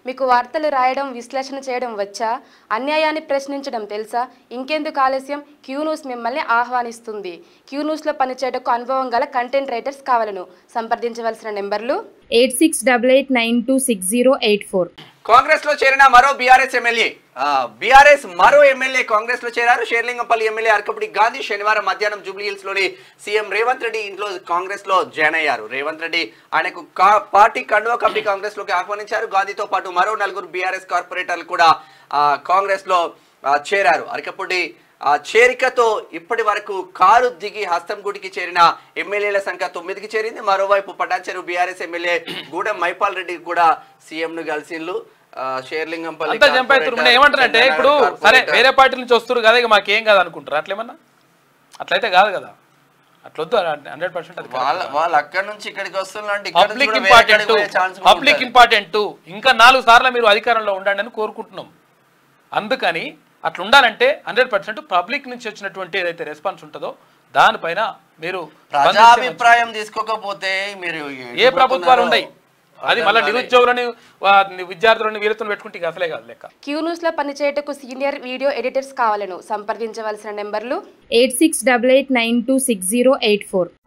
మీకు వార్తలు రాయడం విశ్లేషణ చేయడం వచ్చా అన్యాయాన్ని ప్రశ్నించడం తెలుసా ఇంకెందుకు ఆలస్యం క్యూ న్యూస్ మిమ్మల్ని ఆహ్వానిస్తుంది క్యూ న్యూస్లో పనిచేయటకు అనుభవం గల కంటెంట్ రైటర్స్ కావాలను సంప్రదించవలసిన నెంబర్లు eight six double eight nine two six zero eight four Congress లో చేరిన మరో బీఆర్ఎస్ ఎమ్మెల్యే బీఆర్ఎస్ మరో ఎమ్మెల్యే కాంగ్రెస్ లో చేరారు షేర్లింగంపల్లి ఎమ్మెల్యే అరకపుడి గాంధీ శనివారం మధ్యాహ్నం జూబ్లీ హిల్స్ లోని సీఎం రేవంత్ రెడ్డి ఇంట్లో కాంగ్రెస్ లో జాయిన్ అయ్యారు రేవంత్ రెడ్డి ఆయనకు కా- పార్టీ కండువా కప్పి కాంగ్రెస్ లోకి ఆహ్వానించారు గాంధీతో పాటు మరో నలుగురు బీఆర్ఎస్ కార్పొరేటర్లు కూడా ఆ, కాంగ్రెస్ లో ఆ, చేరారు అరకపుడి ఆ చేరికతో ఇప్పటి వరకు కారు దిగి హస్తం గుడికి చేరిన ఎమ్మెల్యేల సంఖ్య తొమ్మిదికి చేరింది మరోవైపు పటాచెరు బీఆర్ఎస్ ఎమ్మెల్యే గూడెం మైపాల్ రెడ్డి కూడా సీఎం ను కలిసిండ్లు ఆ, షేర్లింగంపల్లి అంతా చంపేస్తారు నేను ఏమంటానంటే కార్పొరేటర్, ఇప్పుడు సరే కార్పొరేటర్. వేరే పార్టీ నుంచి వస్తారు కదా ఇక మాకేం కాదు అనుకుంటారు అట్లేమన్నా అట్లయితే కాదు కదా అట్లొద్దు హండ్రెడ్ పర్సెంట్ అది వాళ్ళ వాళ్ళు అక్కడ నుంచి ఇక్కడికి వస్తున్నారు ఇక్కడ నుంచి పబ్లిక్ కూడా వేరే ఇంపార్టెంట్ కాడికి పోయే ఛాన్స్ కూడా పబ్లిక్ ఉంటుంది. ఇంపార్టెంట్ ఇంకా నాలుగు సార్లు మీరు అధికారంలో ఉండండి అని కోరుకుంటున్నాం అందుకని అట్లా ఉండాలంటే హండ్రెడ్ పర్సెంట్ పబ్లిక్ నుంచి వచ్చినటువంటి ఏదైతే రెస్పాన్స్ ఉంటుందో దానిపైన మీరు స్పందిస్తే మంచిది. ప్రజాభిప్రాయం తీసుకోకపోతే మీరు ఏ ప్రభుత్వాలు ఎటుపోతున్నారో ఉన్నాయి అది మళ్ళీ అర్థం కాలే. నిరుద్యోగులని ఆ, విద్యార్థులని వీళ్ళతో పెట్టుకుంటే ఇక అసలే కాదు లెక్క క్యూ న్యూస్లో పనిచేయటకు సీనియర్ వీడియో ఎడిటర్స్ కావాలను సంప్రదించవలసిన నెంబర్లు eight six double eight nine two six zero eight four